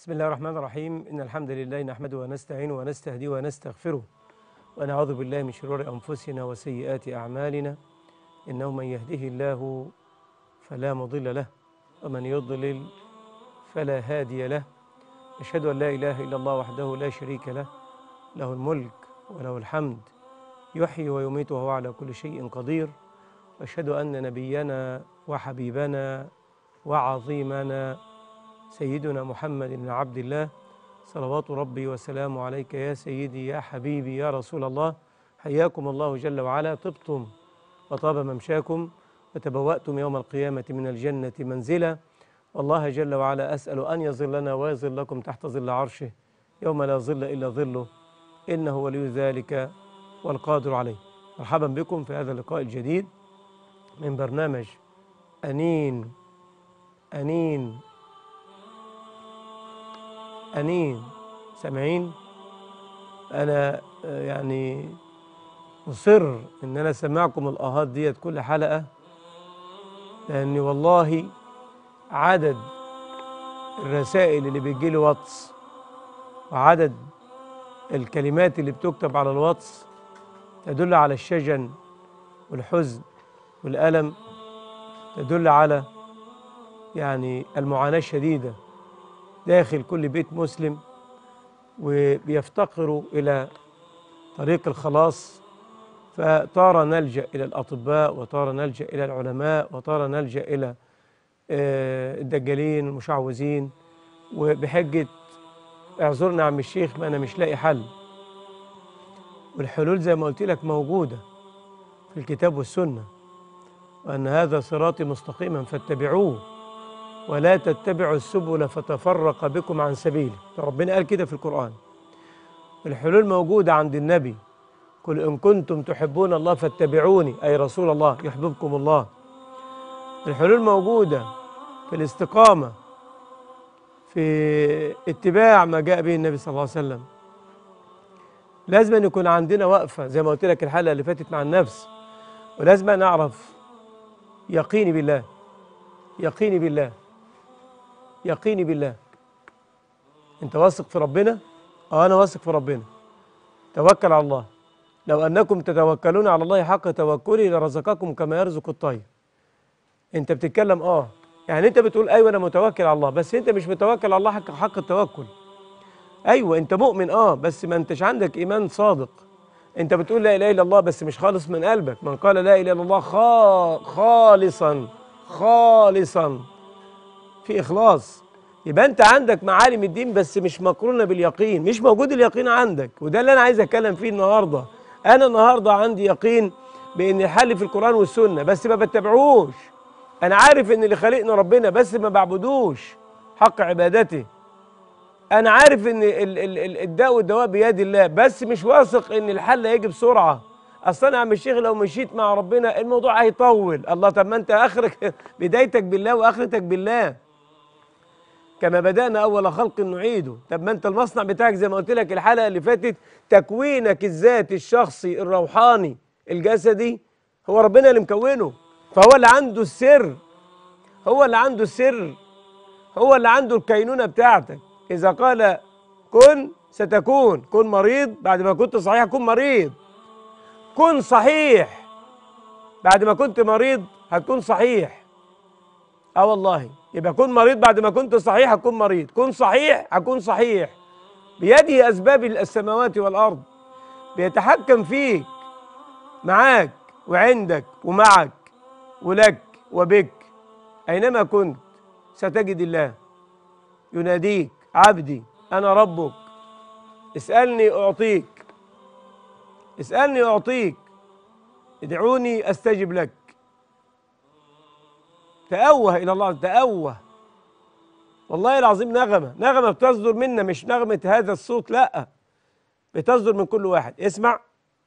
بسم الله الرحمن الرحيم إن الحمد لله نحمده ونستعينه ونستهديه ونستغفره ونعوذ بالله من شرور أنفسنا وسيئات أعمالنا إنه من يهده الله فلا مضل له ومن يضلل فلا هادي له أشهد أن لا إله إلا الله وحده لا شريك له له الملك وله الحمد يحيي ويميت وهو على كل شيء قدير وأشهد أن نبينا وحبيبنا وعظيمنا سيدنا محمد بن عبد الله صلوات ربي وسلامه عليك يا سيدي يا حبيبي يا رسول الله حياكم الله جل وعلا طبتم وطاب ممشاكم وتبوأتم يوم القيامة من الجنة منزلا والله جل وعلا أسأل أن يظلنا ويظلكم تحت ظل عرشه يوم لا ظل إلا ظله إنه ولي ذلك والقادر عليه مرحبا بكم في هذا اللقاء الجديد من برنامج أنين أنين أنين سامعين أنا آه، يعني مصر إن أنا أسمعكم الآهات ديت كل حلقة لأني والله عدد الرسائل اللي بتجيلي واتس وعدد الكلمات اللي بتكتب على الواتس تدل على الشجن والحزن والألم تدل على يعني المعاناة الشديدة داخل كل بيت مسلم وبيفتقروا إلى طريق الخلاص فتارة نلجأ إلى الأطباء وتارة نلجأ إلى العلماء وتارة نلجأ إلى آه، الدجالين المشعوذين وبحجة اعذرنا يا عم الشيخ ما أنا مش لاقي حل والحلول زي ما قلت لك موجودة في الكتاب والسنة وأن هذا صراطي مستقيما فاتبعوه ولا تتبعوا السبل فتفرق بكم عن سبيله ربنا قال كده في القرآن الحلول موجودة عند النبي قل إن كنتم تحبون الله فاتبعوني أي رسول الله يحببكم الله الحلول موجودة في الاستقامة في اتباع ما جاء به النبي صلى الله عليه وسلم لازم أن يكون عندنا وقفة زي ما قلت لك الحلقة اللي فاتت مع النفس ولازم أن نعرف يقيني بالله يقيني بالله يقيني بالله انت واثق في ربنا اه انا واثق في ربنا توكل على الله لو انكم تتوكلون على الله حق توكله لرزقكم كما يرزق الطير انت بتتكلم اه يعني انت بتقول ايوه انا متوكل على الله بس انت مش متوكل على الله حق حق التوكل ايوه انت مؤمن اه بس ما انتش عندك ايمان صادق انت بتقول لا اله الا الله بس مش خالص من قلبك من قال لا اله الا الله خا خالصا خالصا في اخلاص يبقى انت عندك معالم الدين بس مش مقرونه باليقين مش موجود اليقين عندك وده اللي انا عايز اتكلم فيه النهارده انا النهارده عندي يقين بان الحل في القران والسنه بس ما بتبعوش انا عارف ان اللي خلقنا ربنا بس ما بعبدوش حق عبادته انا عارف ان ال- ال- ال- الداء والدواء بيد الله بس مش واثق ان الحل هيجي بسرعه اصل انا يا عم الشيخ لو مشيت مع ربنا الموضوع هيطول الله طب ما انت اخرك بدايتك بالله واخرتك بالله كما بدأنا أول خلق نعيده طب ما أنت المصنع بتاعك زي ما قلت لك الحلقة اللي فاتت تكوينك الذاتي الشخصي الروحاني الجسدي هو ربنا اللي مكونه فهو اللي عنده السر هو اللي عنده السر هو اللي عنده الكينونة بتاعتك إذا قال كن ستكون كن مريض بعد ما كنت صحيح كن مريض كن صحيح بعد ما كنت مريض هتكون صحيح اه والله يبقى كن مريض بعد ما كنت صحيح هكون مريض كن صحيح هكون صحيح بيده اسباب السماوات والارض بيتحكم فيك معاك وعندك ومعك ولك وبك اينما كنت ستجد الله يناديك عبدي انا ربك اسالني اعطيك اسالني اعطيك ادعوني استجب لك تأوه إلى الله تأوه والله العظيم نغمة نغمة بتصدر منا مش نغمة هذا الصوت لا بتصدر من كل واحد اسمع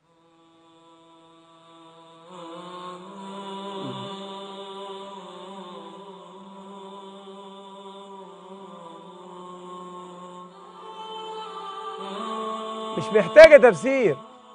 مش محتاجة تفسير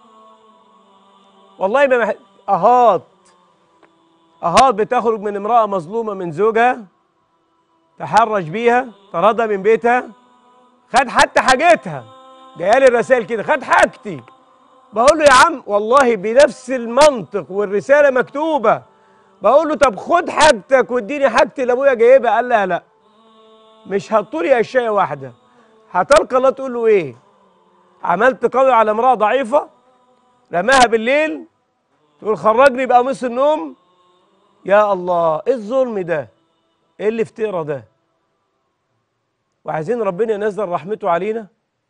والله ما مح... أهات أهات بتخرج من امرأة مظلومة من زوجها تحرش بيها طردها من بيتها خد حتى حاجتها جايه لي الرسائل كده خد حاجتي بقول له يا عم والله بنفس المنطق والرساله مكتوبه بقول له طب خد حاجتك واديني حاجتي اللي ابويا جايبها قال لا لا مش هتطولي اشياء واحده هتلقى الله تقول له ايه عملت قوي على امراه ضعيفه رماها بالليل تقول خرجني بقميص النوم يا الله ايه الظلم ده ايه الافتراء ده وعايزين ربنا ينزل رحمته علينا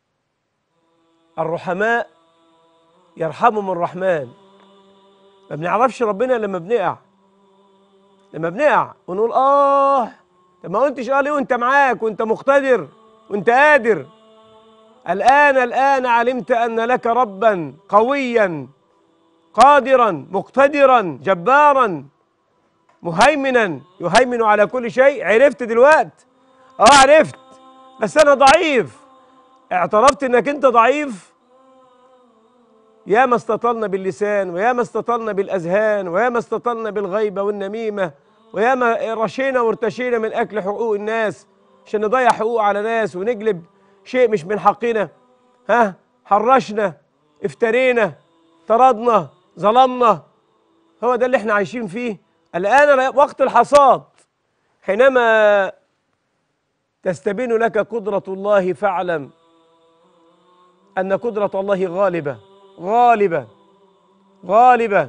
الرحماء يرحمهم الرحمن ما بنعرفش ربنا لما بنقع لما بنقع ونقول اه طب ما قلتش اه ليه وانت معاك وانت مقتدر وانت قادر الآن الآن علمت أن لك ربا قويا قادرا مقتدرا جبارا مهيمنا يهيمن على كل شيء عرفت دلوقتي اه عرفت بس انا ضعيف اعترفت انك انت ضعيف يا ما استطلنا باللسان ويا ما استطلنا بالاذهان ويا ما استطلنا بالغيبه والنميمه ويا ما رشينا وارتشينا من اكل حقوق الناس عشان نضيع حقوق على ناس ونجلب شيء مش من حقنا ها حرشنا افترينا طردنا ظلمنا هو ده اللي احنا عايشين فيه الآن وقت الحصاد حينما تستبين لك قدرة الله فاعلم أن قدرة الله غالبة غالبة غالبة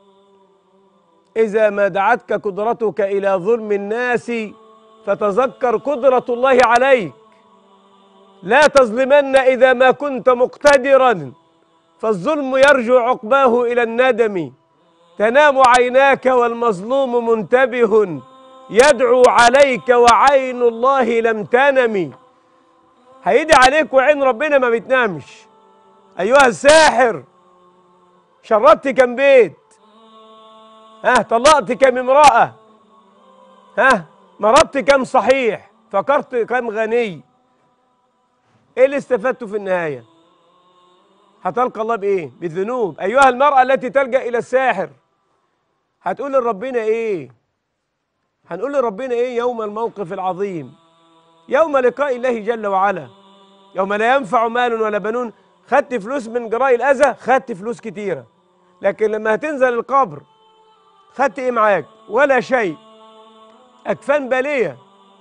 إذا ما دعتك قدرتك إلى ظلم الناس فتذكر قدرة الله عليك لا تظلمن إذا ما كنت مقتدرا فالظلم يرجع عقباه إلى الندم تنام عيناك والمظلوم منتبه يدعو عليك وعين الله لم تنم هيدي عليك وعين ربنا ما بتنامش أيها الساحر شردت كم بيت ها طلقت كم امرأة ها مرضت كم صحيح فكرت كم غني ايه اللي استفدته في النهايه هتلقى الله بايه بالذنوب ايها المراه التي تلجا الى الساحر هتقول لربنا ايه هنقول لربنا ايه يوم الموقف العظيم يوم لقاء الله جل وعلا يوم لا ينفع مال ولا بنون خدت فلوس من جراء الاذى خدت فلوس كتيره لكن لما هتنزل القبر خدت ايه معاك ولا شيء اكفان باليه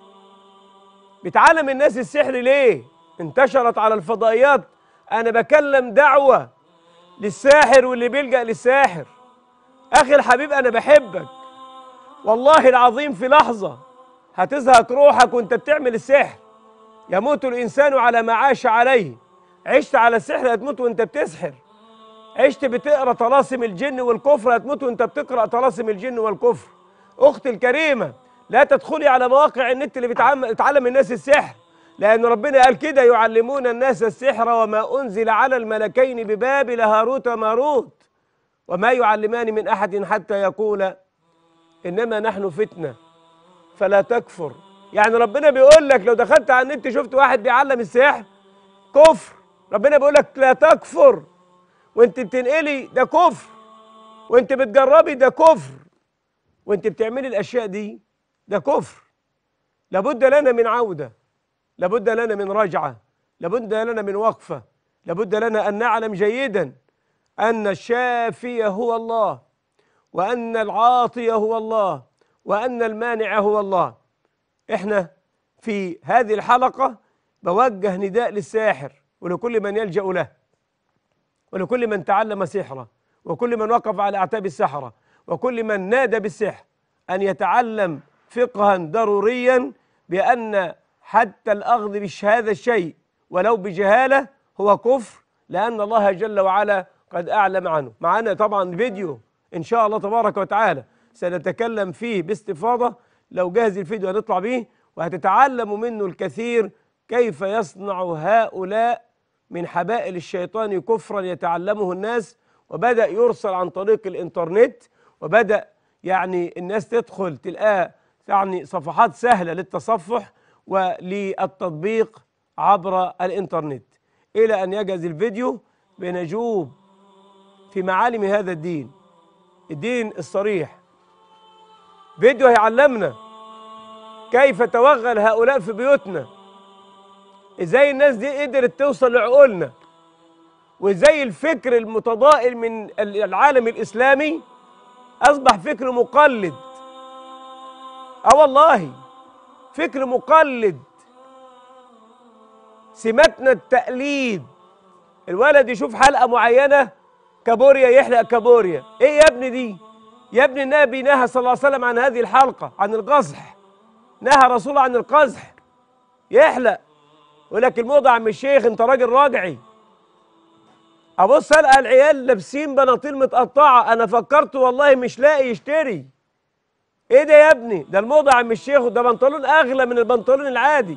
بتعلم الناس السحر ليه انتشرت على الفضائيات انا بكلم دعوه للساحر واللي بيلجا للساحر اخي الحبيب انا بحبك والله العظيم في لحظه هتزهق روحك وانت بتعمل السحر يموت الانسان على ما عاش عليه عشت على السحر هتموت وانت بتسحر عشت بتقرا طلاسم الجن والكفر هتموت وانت بتقرا طلاسم الجن والكفر اختي الكريمه لا تدخلي على مواقع النت اللي بتعلم الناس السحر لأن ربنا قال كده يعلمون الناس السحر وما أنزل على الملكين ببابل هاروت وماروت وما يعلمان من أحد حتى يقول إنما نحن فتنة فلا تكفر يعني ربنا بيقول لك لو دخلت على النت شفت واحد بيعلم السحر كفر ربنا بيقول لك لا تكفر وانت بتنقلي ده كفر وانت بتجربي ده كفر وانت بتعملي الاشياء دي ده كفر لابد لنا من عوده لابد لنا من رجعه لابد لنا من وقفه لابد لنا ان نعلم جيدا ان الشافي هو الله وان العاطي هو الله وان المانع هو الله احنا في هذه الحلقه بوجه نداء للساحر ولكل من يلجا له ولكل من تعلم سحره وكل من وقف على اعتاب السحره وكل من نادى بالسحر ان يتعلم فقها ضروريا بان حتى الأخذ بهذا الشيء ولو بجهالة هو كفر لأن الله جل وعلا قد أعلم عنه معنا طبعا فيديو إن شاء الله تبارك وتعالى سنتكلم فيه باستفاضة لو جاهز الفيديو هنطلع به وهتتعلموا منه الكثير كيف يصنع هؤلاء من حبائل الشيطان كفرا يتعلمه الناس وبدأ يرسل عن طريق الإنترنت وبدأ يعني الناس تدخل تلقاه يعني صفحات سهلة للتصفح وللتطبيق عبر الإنترنت إلى أن يجهز الفيديو بنجوب في معالم هذا الدين الدين الصريح فيديو هيعلمنا كيف توغل هؤلاء في بيوتنا ازاي الناس دي قدرت توصل لعقولنا وازاي الفكر المتضائل من العالم الاسلامي اصبح فكر مقلد اه والله فكر مقلد سماتنا التقليد الولد يشوف حلقه معينه كابوريا يحلق كابوريا ايه يا ابني دي يا ابني النبي نهى صلى الله عليه وسلم عن هذه الحلقه عن القزح نهى رسول عن القزح يحلق يقول لك الموضه يا عم الشيخ انت راجل راجعي ابص القى العيال لابسين بناطيل متقطعه انا فكرت والله مش لاقي يشتري ايه ده يا ابني ده الموضه يا عم الشيخ ده بنطلون اغلى من البنطلون العادي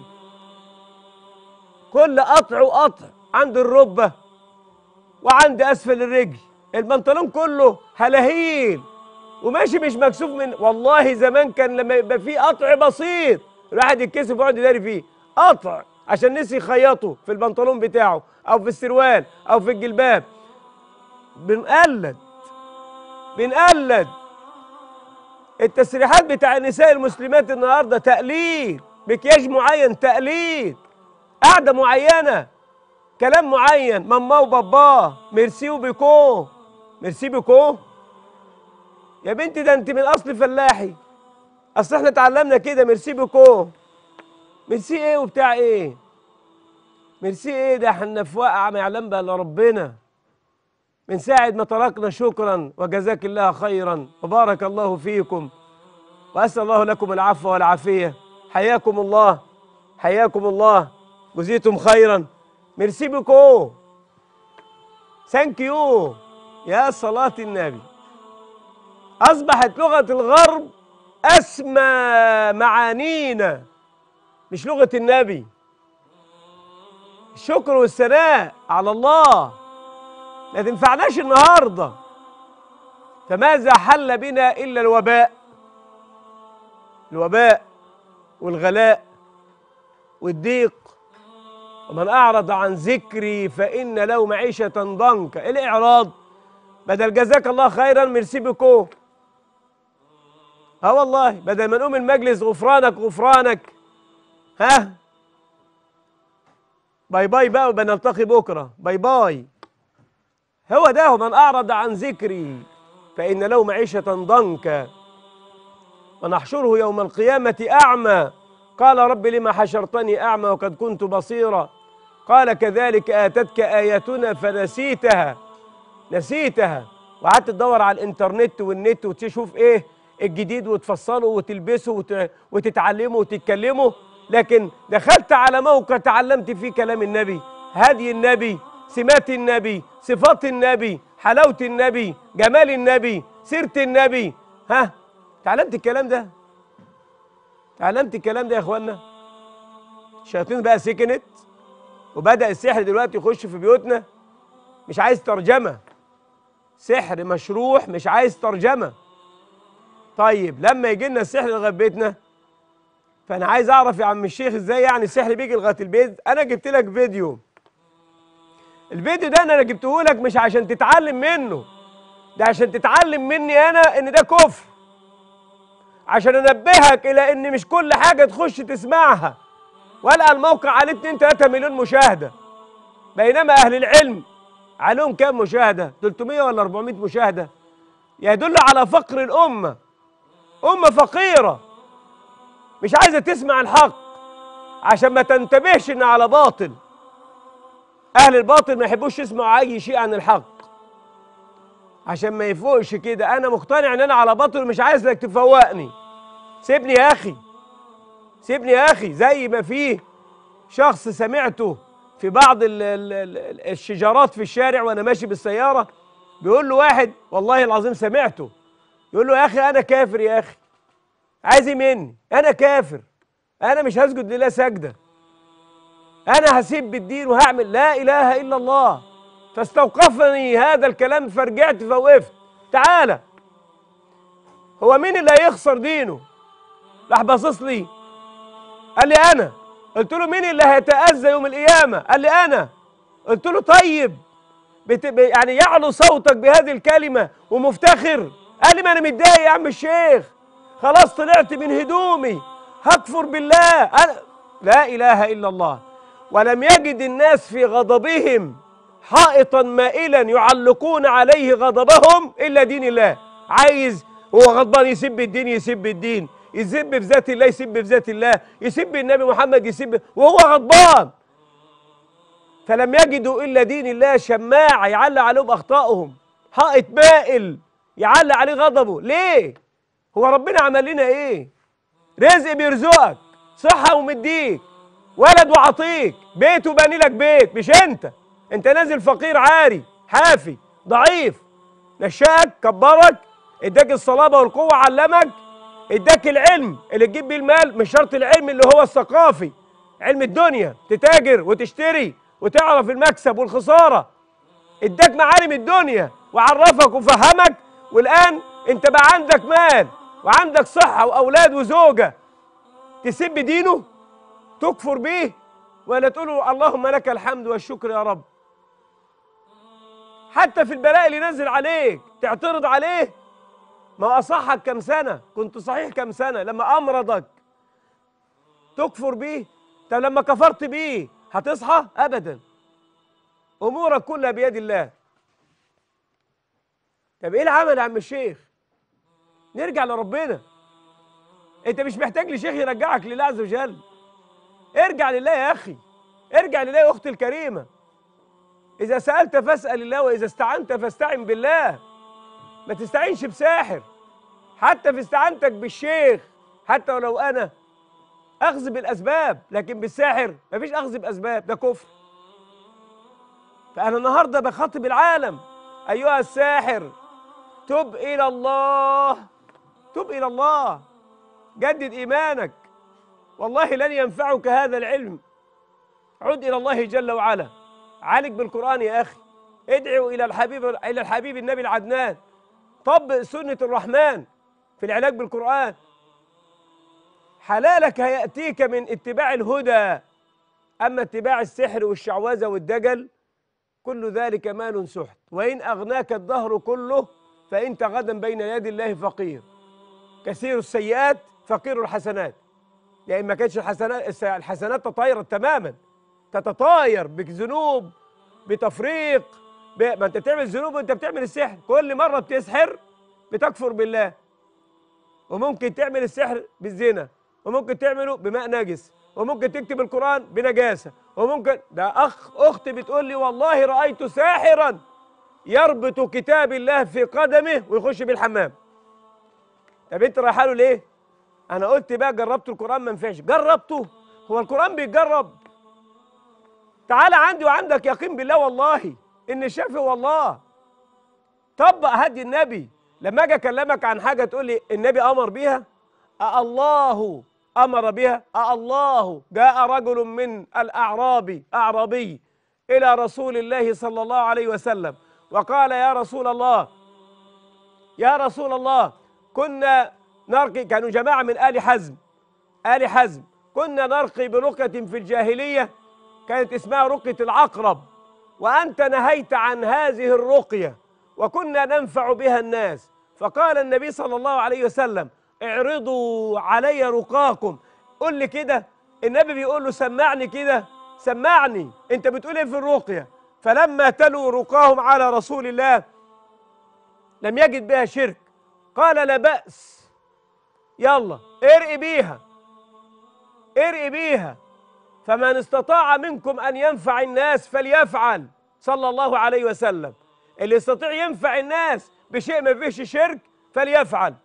كل قطع وقطع عند الركبه وعند اسفل الرجل البنطلون كله هلاهيل وماشي مش مكسوف من والله زمان كان لما يبقى فيه قطع بسيط الواحد يتكسف ويقعد يداري فيه قطع عشان نسي يخيطه في البنطلون بتاعه او في السروال او في الجلباب بنقلد بنقلد التسريحات بتاع النساء المسلمات النهارده تقليد مكياج معين تقليد قعده معينه كلام معين ماما وباباه ميرسي وبيكو ميرسي بيكو يا بنتي ده انت من اصل فلاحي اصل احنا اتعلمنا كده ميرسي بيكو ميرسي ايه وبتاع ايه ميرسي ايه ده احنا في واقعه ما يعلم بها الا ربنا من ساعة ما تركنا شكرا وجزاك الله خيرا وبارك الله فيكم وأسأل الله لكم العفو والعافية حياكم الله حياكم الله جزيتم خيرا ميرسي بكو ثانك يو يا صلاة النبي أصبحت لغة الغرب أسمى معانينا مش لغة النبي الشكر والثناء على الله ما تنفعناش النهارده فماذا حل بنا الا الوباء الوباء والغلاء والضيق ومن اعرض عن ذكري فان له معيشه ضنكا الاعراض بدل جزاك الله خيرا ميرسي بكو اه والله بدل ما نقوم المجلس غفرانك غفرانك ها باي باي بقى وبنلتقي بكره باي باي هو ده من أعرض عن ذكري فإن له معيشة ضنكا ونحشره يوم القيامة أعمى قال رب لما حشرتني أعمى وقد كنت بصيرا قال كذلك آتتك آياتنا فنسيتها نسيتها وقعدت تدور على الإنترنت والنت وتشوف إيه الجديد وتفصله وتلبسه وت... وتتعلمه وتتكلمه لكن دخلت على موقع تعلمت فيه كلام النبي هدي النبي سمات النبي صفات النبي حلاوة النبي جمال النبي سيرة النبي ها تعلمت الكلام ده تعلمت الكلام ده يا اخوانا الشياطين بقى سكنت وبدأ السحر دلوقتي يخش في بيوتنا مش عايز ترجمة سحر مشروح مش عايز ترجمة طيب لما يجي لنا السحر لغاية بيتنا فأنا عايز أعرف يا عم الشيخ إزاي يعني السحر بيجي لغاية البيت أنا جبت لك فيديو الفيديو ده انا جبته لك مش عشان تتعلم منه ده عشان تتعلم مني انا ان ده كفر عشان انبهك الى ان مش كل حاجه تخش تسمعها والقى الموقع عليه 2 3 مليون مشاهده بينما اهل العلم عليهم كام مشاهده 300 ولا 400 مشاهده يدل على فقر الامه امه فقيره مش عايزه تسمع الحق عشان ما تنتبهش ان على باطل اهل الباطل ما يحبوش يسمعوا اي شيء عن الحق عشان ما يفوقش كده انا مقتنع ان انا على باطل ومش عايزك تفوقني سيبني يا اخي سيبني يا اخي زي ما فيه شخص سمعته في بعض ال ال ال الشجارات في الشارع وانا ماشي بالسياره بيقول له واحد والله العظيم سمعته يقول له يا اخي انا كافر يا اخي عايز إيه مني انا كافر انا مش هسجد لله سجده انا هسيب بالدين وهعمل لا اله الا الله فاستوقفني هذا الكلام فرجعت فوقفت تعالى هو مين اللي هيخسر دينه راح باصص لي قال لي انا قلت له مين اللي هيتاذى يوم القيامه قال لي انا قلت له طيب بت... ب- يعني يعلو صوتك بهذه الكلمه ومفتخر قال لي ما انا متضايق يا عم الشيخ خلاص طلعت من هدومي هكفر بالله انا لا اله الا الله ولم يجد الناس في غضبهم حائطا مائلا يعلقون عليه غضبهم الا دين الله عايز هو غضبان يسب الدين يسب الدين يسب في ذات الله يسب في ذات الله يسب النبي محمد يسب وهو غضبان فلم يجدوا الا دين الله شماعه يعلق عليهم اخطائهم حائط مائل يعلق عليه غضبه ليه هو ربنا عمل لنا ايه رزق بيرزقك صحه ومديك ولد وعطيك بيت وبني لك بيت مش انت انت نازل فقير عاري حافي ضعيف نشأك كبرك اداك الصلابه والقوه علمك اداك العلم اللي تجيب بيه المال مش شرط العلم اللي هو الثقافي علم الدنيا تتاجر وتشتري وتعرف المكسب والخساره اداك معالم الدنيا وعرفك وفهمك والان انت بقى عندك مال وعندك صحه واولاد وزوجه تسب دينه تكفر به ولا تقول له اللهم لك الحمد والشكر يا رب حتى في البلاء اللي نزل عليك تعترض عليه ما أصحك كم سنة كنت صحيح كم سنة لما أمرضك تكفر بيه طب لما كفرت بيه هتصحى أبدا أمورك كلها بيد الله طب إيه العمل يا عم الشيخ نرجع لربنا أنت مش محتاج لشيخ يرجعك لله عز وجل ارجع لله يا أخي ارجع لله يا أختي الكريمة إذا سألت فاسأل الله وإذا استعنت فاستعن بالله ما تستعينش بساحر حتى في استعانتك بالشيخ حتى ولو أنا أخذ بالأسباب لكن بالساحر مفيش أخذ بأسباب ده كفر فأنا النهاردة بخاطب العالم أيها الساحر تب إلى الله تب إلى الله جدد إيمانك والله لن ينفعك هذا العلم عد إلى الله جل وعلا عالج بالقرآن يا أخي ادعوا إلى الحبيب إلى الحبيب النبي العدنان طبق سنة الرحمن في العلاج بالقرآن حلالك هيأتيك من اتباع الهدى أما اتباع السحر والشعوذة والدجل كل ذلك مال سحت وإن أغناك الدهر كله فأنت غدا بين يدي الله فقير كثير السيئات فقير الحسنات لأن ما كانتش الحسنات الحسنات تطايرت تماما تتطاير بذنوب بتفريق ب... ما انت بتعمل ذنوب وانت بتعمل السحر كل مره بتسحر بتكفر بالله وممكن تعمل السحر بالزنا وممكن تعمله بماء نجس وممكن تكتب القرآن بنجاسة وممكن ده أخ أختي بتقول لي والله رأيت ساحرا يربط كتاب الله في قدمه ويخش بيه الحمام طب انت رايحه له ليه؟ أنا قلت بقى جربت القرآن ما نفعش جربته هو القرآن بيتجرب تعالى عندي وعندك يقين بالله والله ان الشافي والله طبق هدي النبي لما اجي اكلمك عن حاجه تقول لي النبي امر بيها الله امر بها الله جاء رجل من الاعراب اعرابي الى رسول الله صلى الله عليه وسلم وقال يا رسول الله يا رسول الله كنا نرقي كانوا جماعه من ال حزم ال حزم كنا نرقي برقيه في الجاهليه كانت اسمها رقيه العقرب وأنت نهيت عن هذه الرقية وكنا ننفع بها الناس فقال النبي صلى الله عليه وسلم اعرضوا علي رقاكم قل لي كده النبي بيقول له سمعني كده سمعني انت بتقول ايه في الرقية فلما تلوا رقاهم على رسول الله لم يجد بها شرك قال لا بأس يلا ارقي بيها ارقي بيها فمن استطاع منكم أن ينفع الناس فليفعل صلى الله عليه وسلم اللي يستطيع ينفع الناس بشيء ما فيش شرك فليفعل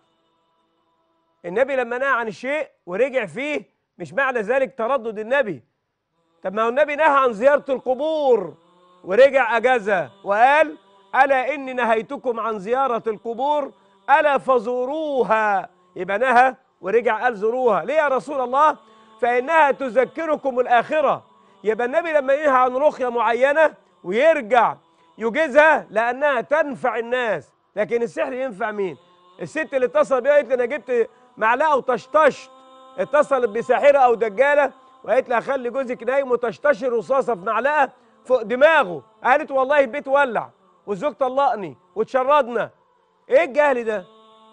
النبي لما نهى عن الشيء ورجع فيه مش معنى ذلك تردد النبي طب ما هو النبي نهى عن زيارة القبور ورجع أجازها وقال ألا إني نهيتكم عن زيارة القبور ألا فزوروها يبقى نهى ورجع قال زوروها ليه يا رسول الله فإنها تذكركم الآخرة يبقى النبي لما ينهى عن رقية معينة ويرجع يجيزها لأنها تنفع الناس لكن السحر ينفع مين؟ الست اللي اتصل بيها قالت لي أنا جبت معلقة وطشطشت اتصلت بساحرة أو دجالة وقالت لها خلي جوزك نايم وتشتشي رصاصة في معلقة فوق دماغه قالت والله البيت ولع والزوج طلقني وتشردنا ايه الجهل ده؟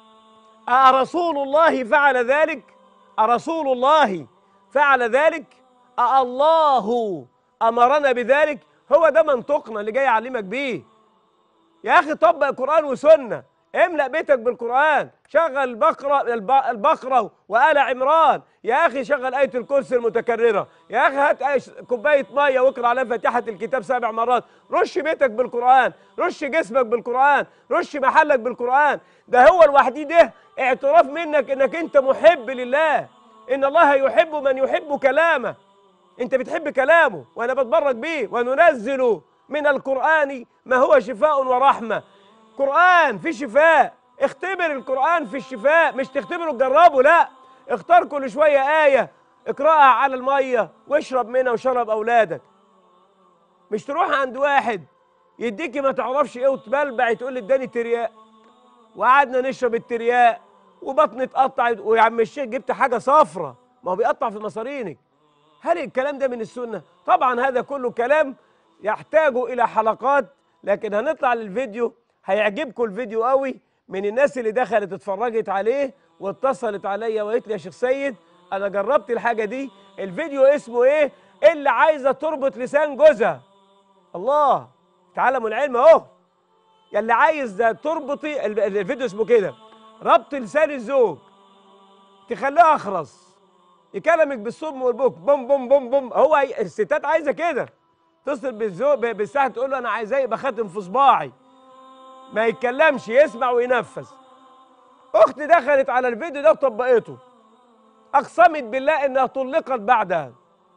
أرسول الله فعل ذلك؟ أرسول الله فعل ذلك أالله امرنا بذلك هو ده منطقنا اللي جاي اعلمك بيه يا اخي طبق قران وسنه املا بيتك بالقران شغل البقره الب- البقره وال عمران يا اخي شغل ايه الكرسي المتكرره يا اخي هات آية- كوبايه ميه واقرا عليها فاتحه الكتاب سبع مرات رش بيتك بالقران رش جسمك بالقران رش محلك بالقران ده هو الوحيد ده اعتراف منك انك انت محب لله ان الله يحب من يحب كلامه انت بتحب كلامه وانا بتبرك بيه وننزل من القران ما هو شفاء ورحمه قران في شفاء اختبر القران في الشفاء مش تختبره تجربه لا اختار كل شويه ايه اقراها على الميه واشرب منها وشرب اولادك مش تروح عند واحد يديكي ما تعرفش ايه وتبلبع تقول لي اداني ترياق وقعدنا نشرب الترياق وبطني اتقطع ويا عم الشيخ جبت حاجه صفرة ما هو بيقطع في مصارينك هل الكلام ده من السنه طبعا هذا كله كلام يحتاج الى حلقات لكن هنطلع للفيديو هيعجبكم الفيديو قوي من الناس اللي دخلت اتفرجت عليه واتصلت عليا وقالت لي يا شيخ سيد انا جربت الحاجه دي الفيديو اسمه ايه اللي عايزه تربط لسان جوزها الله تعلموا العلم اهو يا اللي عايز ده تربطي ال- ال- الفيديو اسمه كده ربط لسان الزوج تخليه اخرس يكلمك بالصم والبوك بوم بوم بوم بوم هو هي- الستات عايزه كده تصل بالزوج ب- بالساعه تقول له انا عايزاه يبقى خاتم في صباعي ما يتكلمش يسمع وينفذ اختي دخلت على الفيديو ده وطبقته اقسمت بالله انها طلقت بعدها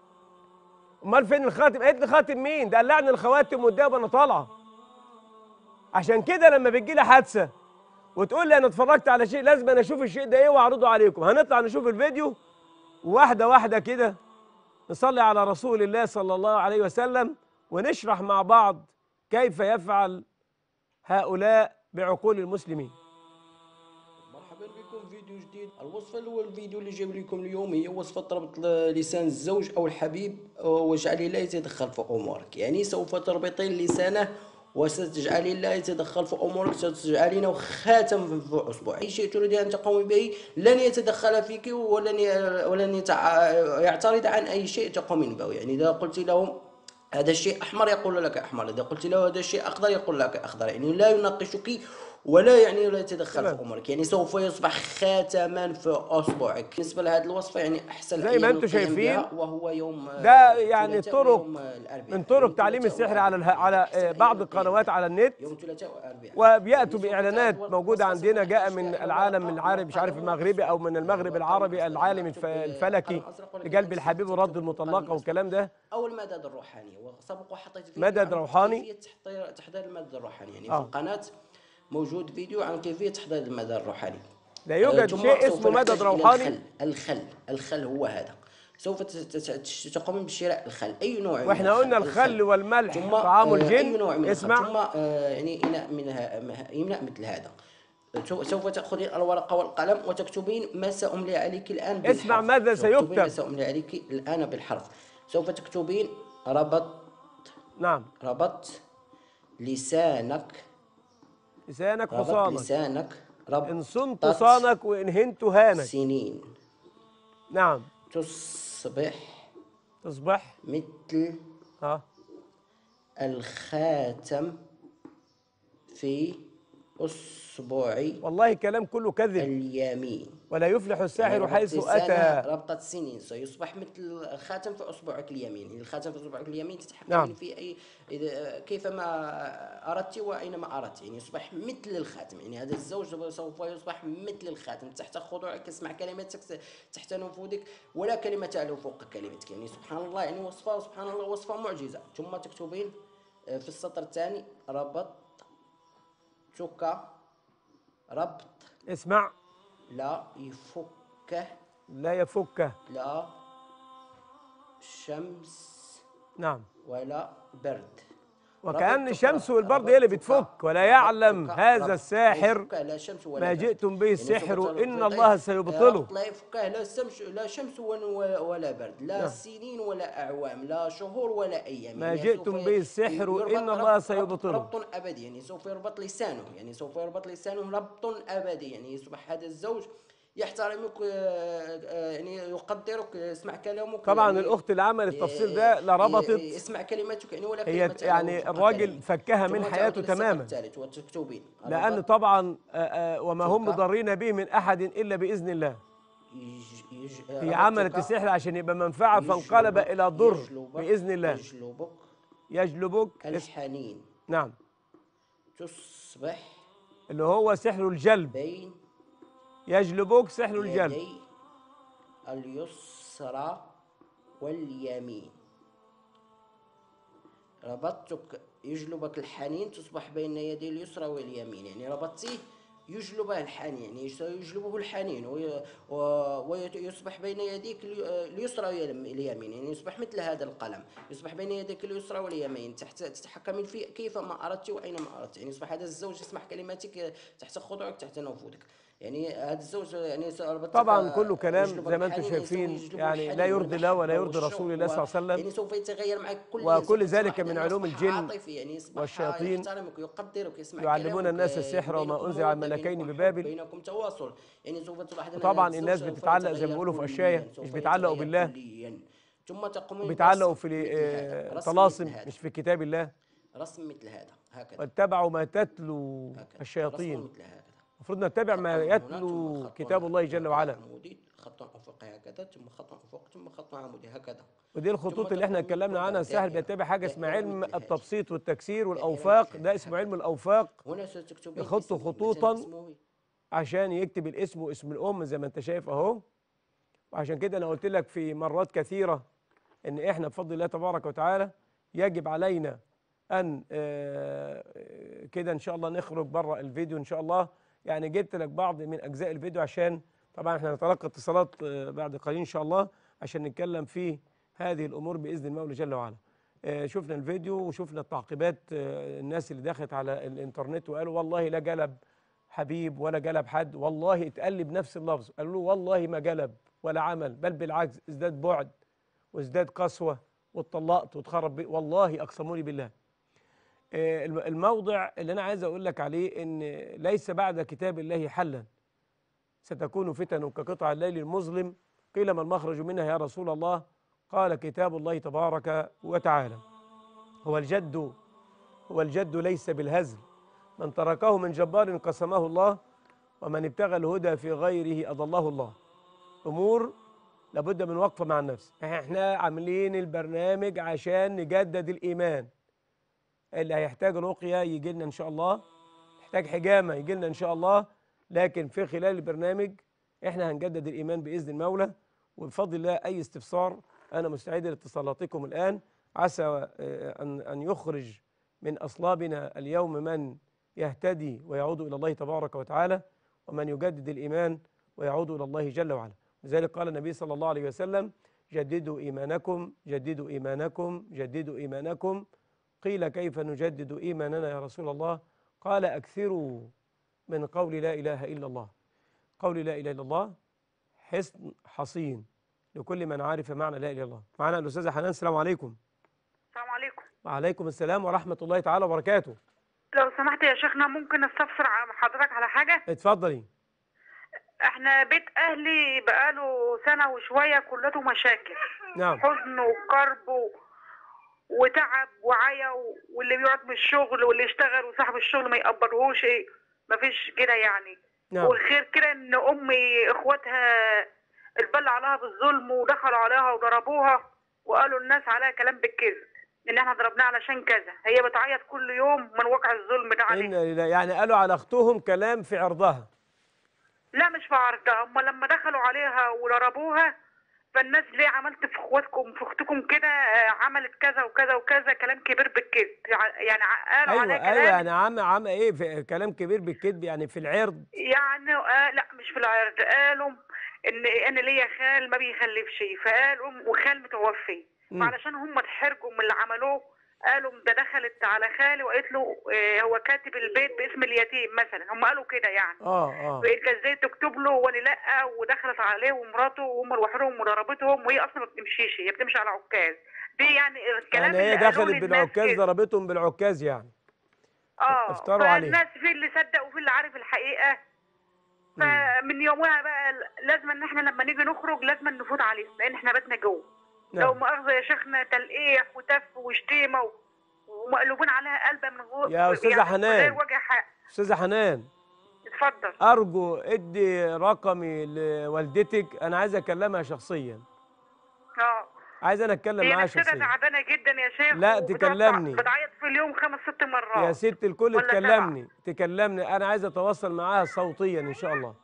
امال فين الخاتم قالت لي خاتم مين ده قلعني الخواتم قدام وانا طالعه عشان كده لما بتجي لي حادثه وتقول لي انا اتفرجت على شيء لازم انا اشوف الشيء ده ايه واعرضه عليكم هنطلع نشوف الفيديو واحده واحده كده نصلي على رسول الله صلى الله عليه وسلم ونشرح مع بعض كيف يفعل هؤلاء بعقول المسلمين مرحبا بكم في فيديو جديد الوصفة الأول الفيديو اللي جايب لكم اليوم هي وصفة ربط ل- لسان الزوج أو الحبيب واجعلي لا يتدخل في أمورك يعني سوف تربطين لسانه وستجعلي لا يتدخل في أمورك ستجعلينه خاتم في أصبع أي شيء تريد أن تقومي به لن يتدخل فيك ولن ي- ولن يتع- يعترض عن أي شيء تقومين به يعني إذا قلت له هذا الشيء احمر يقول لك احمر اذا قلت له هذا الشيء اخضر يقول لك اخضر يعني لا يناقشك ولا يعني لا يتدخل تمام. في امورك يعني سوف يصبح خاتما في اصبعك بالنسبه لهذه الوصفه يعني احسن زي ما أيام انتم القيام شايفين، بها وهو يوم آه، ده يعني الثلاثاء طرق ويوم، آه، الأربعاء. من طرق يوم تعليم الثلاثاء السحر على اله- على والأربعاء. آه، أحسن بعض أيام القنوات على النت يوم الثلاثاء والاربعاء وبياتوا يعني سوف باعلانات تأخذ موجوده وصفة عندنا جاء سوف من تشتري العالم ورقة العربي مش عارف وقلم المغربي او من المغرب وقلم العربي أصفر العالم الف- وتكتب الفلكي قلم أزرق ولا لقلب تكتب الحبيب تكتب ورد قلم المطلقه أزرق. والكلام ده او المدد الروحاني وسبق وحطيت فيديو مدد عن روحاني؟ كيفيه تحضير تحضير المدد الروحاني يعني آه. في القناه موجود فيديو عن كيفيه تحضير المدد الروحاني لا يوجد ثم شيء سوف اسمه نحتاج مدد إلى روحاني الخل الخل الخل هو هذا سوف ت- ت- ت- تقومين بشراء الخل اي نوع من واحنا قلنا الخل والملح طعام آه، الجن أي نوع من اسمع. الخل ثم آه، يعني إناء منها مه- إناء مثل هذا سو- سوف تأخذين الورقة والقلم وتكتبين ما سأملي عليك الآن بالحرف اسمع ماذا تكتبين ما سيكتب. سأملي عليك الآن بالحرف سوف تكتبين ربط نعم ربط لسانك لسانك ربط حصانك لسانك ربط ان صنت صانك وان هنت هانك سنين نعم تصبح تصبح مثل ها الخاتم في أصبعي والله كلام كله كذب اليمين ولا يفلح الساحر ربط حيث لسانها اتى ربطة سنين سيصبح مثل الخاتم في اصبعك اليمين يعني الخاتم في اصبعك اليمين تتحكمين نعم. في اي إذا كيفما اردت واينما اردت يعني يصبح مثل الخاتم يعني هذا الزوج سوف يصبح مثل الخاتم تحت خضوعك يسمع كلماتك تحت نفوذك ولا كلمه تعلو فوق كلمتك يعني سبحان الله يعني وصفه سبحان الله وصفه معجزه ثم تكتبين آه، في السطر الثاني ربطتك ربط اسمع لا يفكه لا يفك لا شمس نعم ولا برد وكأن ربطتك- الشمس والبرد هي اللي ربطتك- بتفك ولا يعلم ربطتك- هذا ربط- الساحر لا يفك لا شمس ولا ما برد. جئتم به يعني السحر سوف إن تعطي- الله سيبطله. ربط لا يفكه لا شمس لا شمس ولا ولا برد لا نعم. سنين ولا اعوام لا شهور ولا ايام ما يعني جئتم سوف به السحر يربط إن ربط- الله ربط- سيبطله. ربط ابدي يعني سوف يربط لسانه يعني سوف يربط لسانه ربط ابدي يعني يصبح هذا الزوج يحترمك آه، آه، يعني يقدرك يسمع كلامك طبعا يعني الاخت اللي عملت التفصيل ي- ده لا ي- ربطت يسمع كلماتك يعني ولا هي كلمة يعني له فقط الراجل يعني. فكها من ثم تعود حياته للسطر تماما. الثالث وتكتبين لان ربط طبعا آه، آه، وما هم شكرا. ضارين به من احد الا باذن الله يج- يج- هي ربطك عملت السحر عشان يبقى منفعه فانقلب يجلبك- الى ضر يجلبك- باذن الله يجلبك يجلبك اس- الحنين نعم تصبح اللي هو سحر الجلب بين يجلبك سحر الجلب يدي اليسرى واليمين ربطتك يجلبك الحنين تصبح بين يدي اليسرى واليمين يعني ربطتيه يجلبه الحنين يعني يس- يجلبه الحنين وي- و- ويصبح بين يديك الي- اليسرى واليمين يعني يصبح مثل هذا القلم يصبح بين يديك اليسرى واليمين تحت تتحكمين فيه كيفما اردت واينما اردت يعني يصبح هذا الزوج يسمح كلماتك تحت خضوعك تحت نفوذك يعني هذا الزوج يعني ربطتك طبعا كله كلام يجلب زي ما انتم الحنين، شايفين يسوي- يجلب يعني لا الحنين يرضي الله ولا والمحبة يرضي رسول الله صلى الله عليه وسلم يعني سوف يتغير معك كل وكل سوف ذلك تصبح من لأنه علوم يصبح الجن عاطفي يعني يصبح والشياطين يحترمك ويقدرك يسمع يعلمون كلامك، الناس آه، السحر وما بينكم أنزل على مودة، الملكين بينكم حب، ببابل. بينكم تواصل يعني سوف تلاحظ أن طبعاً هذا الناس الزوج سوف بتتعلق زي ما يتغير بيقولوا في كلياً، أشياء، سوف مش بيتعلقوا يتغير بالله. كلياً. ثم تقومون بيتعلقوا برسم في مثل آه، هذا، رسم طلاسم مثل هذا. مش في كتاب الله رسم مثل هذا هكذا واتبعوا ما تتلو هكذا. رسم الشياطين مثل هكذا المفروض نتبع ما خط هنا، ثم يتلو خط كتاب هنا، الله ثم جل وعلا عمودي خط افقي هكذا ثم خط افق ثم خط عمودي هكذا ودي الخطوط ثم اللي احنا تقوم اتكلمنا عنها السهل دائرة. بيتبع حاجه اسمها دائرة علم مثل هذه. التبسيط والتكسير دائرة والأوفاق مثل ده هذه. اسمه علم الأوفاق هنا ستكتبين يخط اسمه، مثلا خطوطاً اسمه عشان يكتب الاسم واسم الأم زي ما أنت شايف أهو وعشان كده أنا قلت لك في مرات كثيرة إن إحنا بفضل الله تبارك وتعالى يجب علينا أن آه، آه، كده إن شاء الله نخرج بره الفيديو إن شاء الله يعني جبت لك بعض من أجزاء الفيديو عشان طبعا إحنا نتلقى اتصالات آه، بعد قليل إن شاء الله عشان نتكلم في هذه الأمور بإذن المولى جل وعلا آه، شفنا الفيديو وشفنا التعقيبات آه، الناس اللي دخلت على الإنترنت وقالوا والله لا جلب حبيب ولا جلب حد والله اتقال بنفس اللفظ قالوا له والله ما جلب ولا عمل بل بالعكس ازداد بعد وازداد قسوة واتطلقت واتخرب بي والله أقسموني بالله آه، الم- الموضع اللي أنا عايز أقول لك عليه إن ليس بعد كتاب الله حلا ستكون فتن كقطع الليل المظلم قيل ما المخرج منها يا رسول الله قال كتاب الله تبارك وتعالى هو الجد هو الجد ليس بالهزل من تركه من جبار قسمه الله ومن ابتغى الهدى في غيره أضله الله أمور لابد من وقفة مع النفس احنا عاملين البرنامج عشان نجدد الإيمان اللي هيحتاج رقية يجي لنا إن شاء الله يحتاج حجامة يجي لنا إن شاء الله لكن في خلال البرنامج احنا هنجدد الإيمان بإذن المولى وبفضل الله أي استفسار أنا مستعد لاتصالاتكم الآن عسى آه، أن أن يخرج من أصلابنا اليوم من يهتدي ويعود إلى الله تبارك وتعالى ومن يجدد الإيمان ويعود إلى الله جل وعلا لذلك قال النبي صلى الله عليه وسلم جددوا إيمانكم جددوا إيمانكم جددوا إيمانكم قيل كيف نجدد إيماننا يا رسول الله قال أكثروا من قول لا إله إلا الله قول لا إله إلا الله حصن حصين لكل من عارف معنى لا إله إلا الله معنا الأستاذة حنان السلام عليكم السلام عليكم وعليكم السلام ورحمة الله تعالى وبركاته لو سمحت يا شيخنا ممكن استفسر على حضرتك على حاجة اتفضلي احنا بيت اهلي بقاله سنة وشوية كلته مشاكل نعم حزن وكرب و... وتعب وعيا و... واللي بيقعد من الشغل واللي يشتغل وصاحب الشغل ما يقبضهوش مفيش كده يعني نعم والخير كده ان امي اخواتها اتبلى عليها بالظلم ودخلوا عليها وضربوها وقالوا الناس عليها كلام بالكذب ان احنا ضربناها علشان كذا هي بتعيط كل يوم من واقع الظلم ده عليها إن لله يعني قالوا على أختهم كلام في عرضها لا مش في عرضها هم لما دخلوا عليها وضربوها فالناس ليه عملت في اخواتكم في اختكم كده آه، عملت كذا وكذا وكذا كلام كبير بالكذب يع- يعني ع- قالوا أيوة عليها أيوة كلام يعني عم عم إيه في كلام كبير بالكذب يعني في العرض يعني آه لا مش في العرض قالوا ان انا ليا خال ما بيخلفش فقالوا وخال متوفي مم. فعلشان هم اتحرجوا من اللي عملوه قالوا ده دخلت على خالي وقالت له آه، هو كاتب البيت باسم اليتيم مثلا هم قالوا كده يعني آه آه انت ازاي تكتب له وانا لا ودخلت عليه ومراته وهم لوحدهم وضربتهم وهي اصلا ما بتمشيش هي بتمشي على عكاز دي يعني الكلام يعني هي اللي قالوه دخلت للناس بالعكاز كده. ضربتهم بالعكاز يعني اه افتروا عليه. فالناس في اللي صدق وفي اللي عارف الحقيقه فمن يومها بقى لازم ان احنا لما نيجي نخرج لازم نفوت عليهم لان احنا بيتنا جوه لو نعم مؤاخذه يا شيخنا تلقيح وتف وشتيمه و- ومقلوبين عليها قلبه من غير يا أستاذة يعني حنان. من غير وجه حق استاذه حنان اتفضل ارجو ادي رقمي لوالدتك انا عايز اكلمها شخصيا اه عايز انا اتكلم هي معاها نفسها شخصيا تعبانه جدا يا شيخ لا، وبتقعد تكلمني. بتعيط في اليوم خمس ست مرات يا ست الكل ولا تكلمني تكلمني انا عايز اتواصل معاها صوتيا ان شاء الله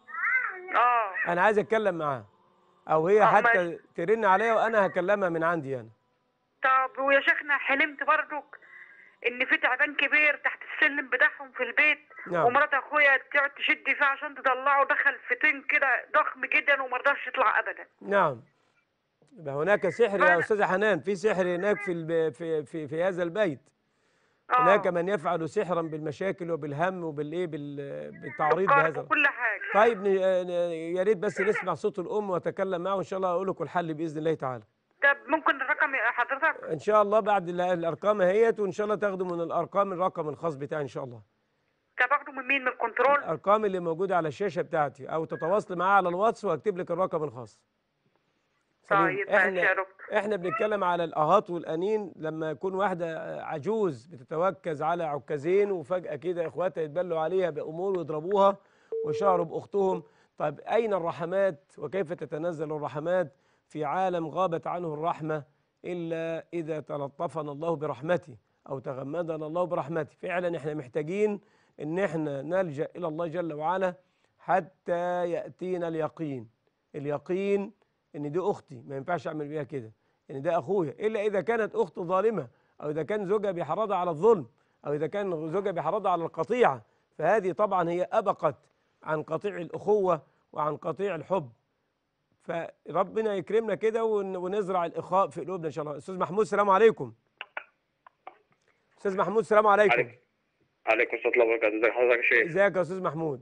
اه انا عايز اتكلم معاها او هي آه، حتى ماشي. ترن عليا وانا هكلمها من عندي انا طب ويا شيخنا حلمت برضك ان في تعبان كبير تحت السلم بتاعهم في البيت نعم. ومرات اخويا تقعد تشد فيه عشان تطلعه دخل في طين كده ضخم جدا وما رضاش يطلع ابدا نعم يبقى هناك سحر يا فأنا- استاذه حنان في سحر هناك في الب... في في في هذا البيت اه هناك من يفعل سحرا بالمشاكل وبالهم وبالايه بال... بالتعريض بالقرب بهذا وكل حاجه طيب ن- ن- يا ريت بس نسمع صوت الام واتكلم معه وان شاء الله اقول لكم الحل باذن الله تعالى طب ممكن الرقم يا حضرتك ان شاء الله بعد ال- الارقام اهيت وان شاء الله تاخدوا من الارقام الرقم الخاص بتاعي ان شاء الله طب اخده من مين من الكنترول الارقام اللي موجوده على الشاشه بتاعتي او تتواصل معايا على الواتس واكتب لك الرقم الخاص سليم. طيب ماشي يا دكتور احنا بنتكلم على الاهات والانين لما يكون واحده عجوز بتتوكز على عكازين وفجاه كده اخواتها يتبلوا عليها بامور ويضربوها ويشعروا باختهم طيب اين الرحمات وكيف تتنزل الرحمات في عالم غابت عنه الرحمه الا اذا تلطفنا الله برحمته او تغمدنا الله برحمته فعلا احنا محتاجين ان احنا نلجا الى الله جل وعلا حتى ياتينا اليقين اليقين ان دي اختي ما ينفعش اعمل بيها كده ان ده اخويا الا اذا كانت اخت ظالمه او اذا كان زوجها بيحرضها على الظلم او اذا كان زوجها بيحرضها على القطيعه فهذه طبعا هي ابقت عن قطيع الاخوه وعن قطيع الحب فربنا يكرمنا كده ون- ونزرع الاخاء في قلوبنا ان شاء الله استاذ محمود السلام عليكم استاذ محمود السلام عليكم عليكم عليكم السلام الله وبركاته ازي حضرتك يا شيخ ازيك يا استاذ محمود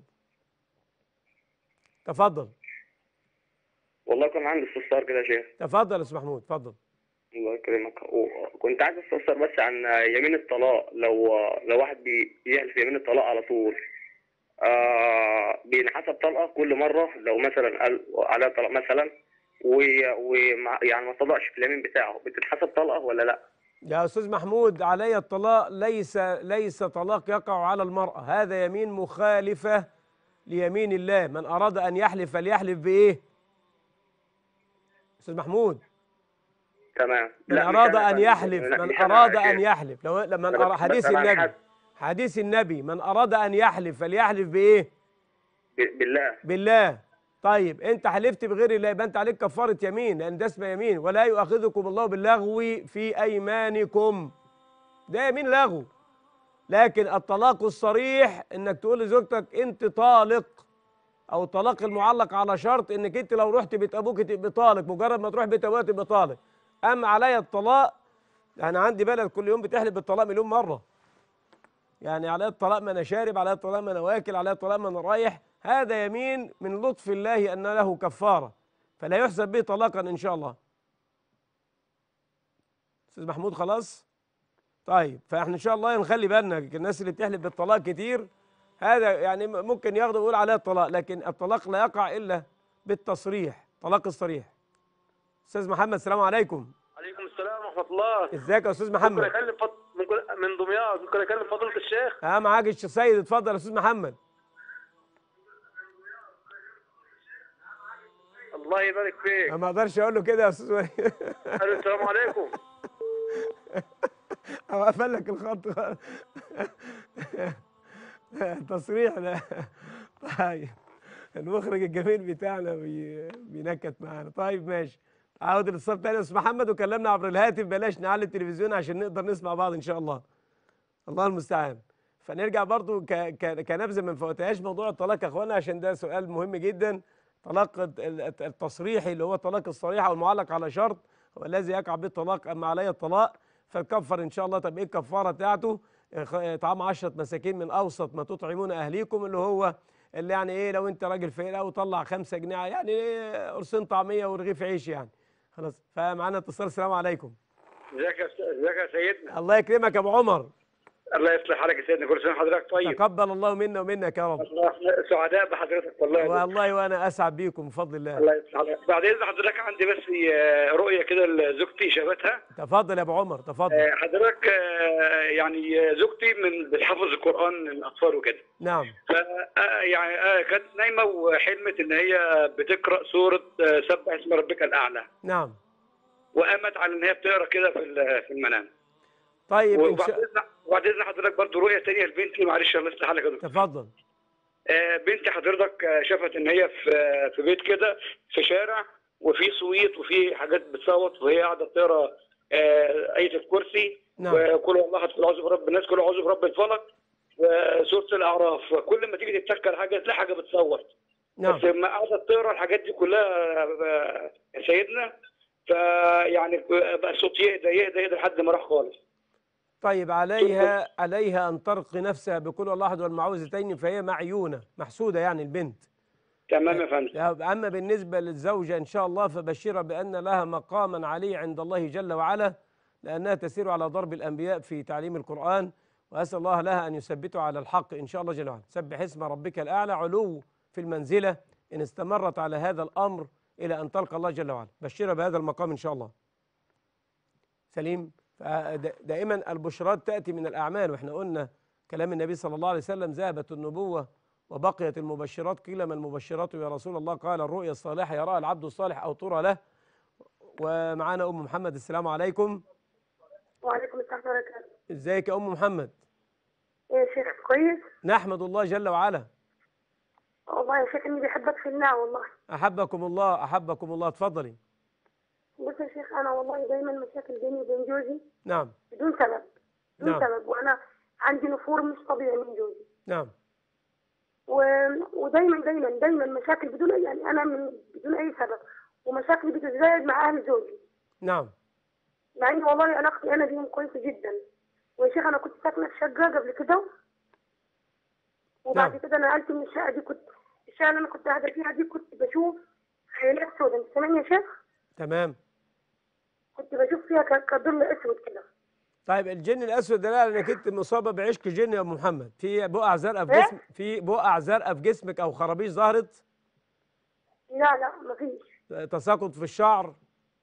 تفضل والله كان عندي استفسار كده يا شيخ تفضل يا استاذ محمود تفضل الله يكرمك وكنت عايز استفسر بس عن يمين الطلاق لو لو واحد بي- بيحلف يمين الطلاق على طول آه بينحسب طلقه كل مره لو مثلا قال عليها طلاق مثلا ويعني ما صدقش في اليمين بتاعه بتتحسب طلقه ولا لا؟ يا استاذ محمود علي الطلاق ليس ليس طلاق يقع على المرأة هذا يمين مخالفة ليمين الله من أراد أن يحلف فليحلف بإيه استاذ محمود تمام من لا، مش أراد أنا أن فاهم. يحلف لا، من مش أنا أراد يا أن شيخ. يحلف لو لما أنا أرى بس- حديث أنا النبي حد- حديث النبي من أراد أن يحلف فليحلف بإيه ب- بالله بالله طيب انت حلفت بغير الله يبقى انت عليك كفاره يمين لان ده اسمه يمين ولا يؤاخذكم الله باللغو في ايمانكم ده يمين لغو لكن الطلاق الصريح انك تقول لزوجتك انت طالق او الطلاق المعلق على شرط انك انت لو رحت بيت ابوك تبقى طالق مجرد ما تروح بيت ابوها تبقى طالق اما عليا الطلاق انا عندي بلد كل يوم بتحلف بالطلاق مليون مره يعني عليا الطلاق ما انا شارب عليا الطلاق ما انا واكل عليا الطلاق ما انا رايح هذا يمين من لطف الله ان له كفاره فلا يحسب به طلاقا ان شاء الله استاذ محمود خلاص طيب فاحنا ان شاء الله نخلي بالنا الناس اللي بتحلف بالطلاق كتير هذا يعني ممكن ياخده ويقول عليها الطلاق لكن الطلاق لا يقع الا بالتصريح طلاق الصريح استاذ محمد السلام عليكم عليكم السلام ورحمة الله ازيك يا استاذ ممكن محمد أكلم فض... ممكن من دمياط ممكن أكلم فضيلة الشيخ اه معاك الشيخ سيد اتفضل يا استاذ محمد الله يبارك فيك أنا ما اقدرش اقول له كده يا استاذ وليد ألو السلام عليكم او قفل لك الخط تصريح لا طيب المخرج الجميل بتاعنا بي... بينكت معانا طيب ماشي عاود الاتصال تاني يا استاذ محمد وكلمنا عبر الهاتف بلاش نعلي التلفزيون عشان نقدر نسمع بعض ان شاء الله الله المستعان فنرجع برضو ك... ك... كنبذه ما نفوتهاش موضوع الطلاق يا اخوانا عشان ده سؤال مهم جدا طلاق الت- الت- التصريحي اللي هو طلاق الصريح او المعلق على شرط هو الذي يقع به الطلاق اما علي الطلاق فالكفر ان شاء الله طب ايه الكفاره بتاعته إخ- اطعام 10 مساكين من اوسط ما تطعمون اهليكم اللي هو اللي يعني ايه لو انت راجل فقير او طلع 5 جنيه يعني إيه قرصين طعميه ورغيف عيش يعني خلاص فمعانا اتصال السلام عليكم ازيك يا س- ازيك يا سيدنا الله يكرمك يا ابو عمر الله يصلح حالك يا سيدنا كل سنه وحضرتك طيب تقبل الله منا ومنك يا رب الله سعداء بحضرتك والله يا دكتور. والله وانا اسعد بيكم بفضل الله الله يصلح حضرتك بعد اذن حضرتك عندي بس آه، رؤيه كده لزوجتي شافتها تفضل يا ابو عمر تفضل آه، حضرتك آه، يعني آه، زوجتي من بتحفظ القران للاطفال وكده نعم ف آه، يعني آه، كانت نايمه وحلمت ان هي بتقرا سوره آه، سبح اسم ربك الاعلى نعم وقامت على ان هي بتقرا كده في ال- في المنام طيب ان وبعد شاء اذن وبعد اذن حضرتك برضه رؤيه ثانيه لبنتي معلش الله يصلح حالك يا دكتور تفضل آه، بنتي حضرتك آه، شافت ان هي في آه، في بيت كده في شارع وفي صويت وفي حاجات بتصوت وهي قاعده بتقرا آه، آية الكرسي نعم. وكل والله احد كل اعوذ برب الناس كل اعوذ برب الفلق وسوره الاعراف كل ما تيجي تتك على حاجه تلاقي حاجه بتصوت نعم بس لما قعدت تقرا الحاجات دي كلها آه، يا سيدنا فيعني بقى الصوت يهدى يهدى يهدى لحد ما راح خالص طيب عليها عليها ان ترقي نفسها بكل الله احد والمعوذتين فهي معيونه محسوده يعني البنت تمام يا فندم اما بالنسبه للزوجه ان شاء الله فبشرها بان لها مقاما عليه عند الله جل وعلا لانها تسير على ضرب الانبياء في تعليم القران واسال الله لها ان يثبته على الحق ان شاء الله جل وعلا سبح اسم ربك الاعلى علو في المنزله ان استمرت على هذا الامر الى ان تلقى الله جل وعلا بشرها بهذا المقام ان شاء الله سليم فد- دائما البشرات تاتي من الاعمال واحنا قلنا كلام النبي صلى الله عليه وسلم ذهبت النبوه وبقيت المبشرات قيل ما المبشرات يا رسول الله قال الرؤيا الصالحه يراها العبد الصالح او ترى له ومعانا ام محمد السلام عليكم وعليكم السلام ورحمة الله وبركاته. ازيك يا ام محمد إيه يا شيخ كويس؟ نحمد الله جل وعلا والله يا شيخ إني بحبك في الله والله. احبكم الله احبكم الله اتفضلي بص يا شيخ أنا والله دايما مشاكل بيني وبين جوزي نعم بدون سبب. بدون نعم. سبب وأنا عندي نفور مش طبيعي من جوزي. نعم و... ودايما دايما دايما مشاكل بدون أي يعني أنا من بدون أي سبب. ومشاكلي بتتزايد مع أهل زوجي. نعم مع إن والله علاقتي أنا بيهم كويسة جدا. ويا شيخ أنا كنت ساكنة في شقة قبل كده. وبعد نعم. كده نقلت من الشقة دي كنت الشقة اللي أنا كنت قاعدة فيها دي كنت بشوف خيالات سوداء أنت سامعني يا شيخ؟ تمام كنت بشوف فيها ك- كظل اسود كده طيب الجن الاسود ده لا انك انت مصابه بعشق جن يا ام محمد في بقع زرقاء في إيه؟ جسم في بقع زرقاء في جسمك او خرابيش ظهرت لا لا مفيش تساقط في الشعر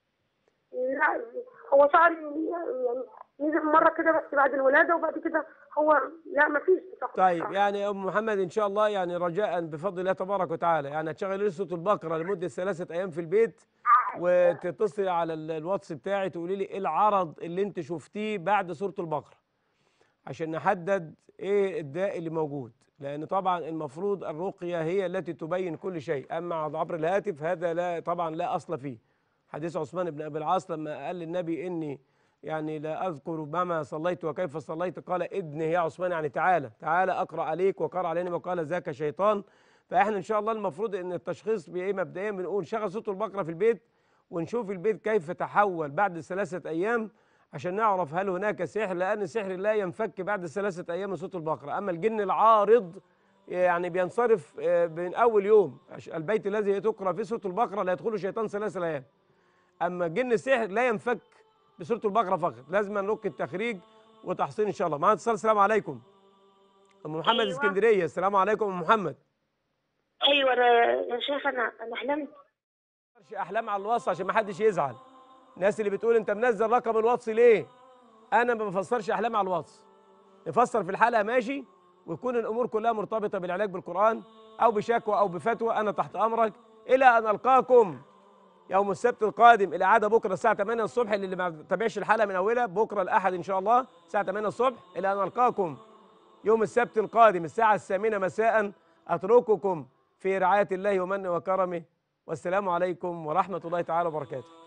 لا هو شعري يعني نزل مره كده بس بعد الولاده وبعد كده هو لا مفيش تساقط طيب شعر. يعني يا ام محمد ان شاء الله يعني رجاء بفضل الله تبارك وتعالى يعني هتشغلي صوت البقره لمده ثلاثه ايام في البيت وتتصلي على ال- الواتس بتاعي تقولي لي ايه العرض اللي انت شفتيه بعد سوره البقره عشان نحدد ايه الداء اللي موجود لان طبعا المفروض الرقيه هي التي تبين كل شيء اما عبر الهاتف هذا لا طبعا لا اصل فيه حديث عثمان بن ابي العاص لما قال للنبي اني يعني لا اذكر مما صليت وكيف صليت قال ادني يا عثمان يعني تعالى تعالى اقرا عليك وقرا علينا وقال ذاك شيطان فاحنا ان شاء الله المفروض ان التشخيص بايه مبدئيا بنقول شغل صوت البقره في البيت ونشوف البيت كيف تحول بعد ثلاثه ايام عشان نعرف هل هناك سحر لان السحر لا ينفك بعد ثلاثه ايام من صوت البقره اما الجن العارض يعني بينصرف آه، من اول يوم عش- البيت الذي تقرا فيه سوره البقره لا يدخله شيطان ثلاثه ايام اما جن السحر لا ينفك بسوره البقره فقط لازم نلقي التخريج وتحصين ان شاء الله معانا اتصال السلام عليكم ام محمد أيوة. اسكندريه السلام عليكم ام محمد ايوه انا يا شيخ انا انا حلمت مش احلام على الواتس عشان ما حدش يزعل الناس اللي بتقول انت منزل رقم الواتس ليه انا ما بفسرش احلام على الواتس نفسر في الحلقه ماشي ويكون الامور كلها مرتبطه بالعلاج بالقران او بشكوى او بفتوى انا تحت امرك الى ان القاكم يوم السبت القادم الاعاده بكره الساعه 8 الصبح اللي ما تابعش الحلقه من اولها بكره الاحد ان شاء الله الساعه 8 الصبح الى ان القاكم يوم السبت القادم الساعه الثامنه مساء اترككم في رعايه الله ومنه وكرمه والسلام عليكم ورحمه الله تعالى وبركاته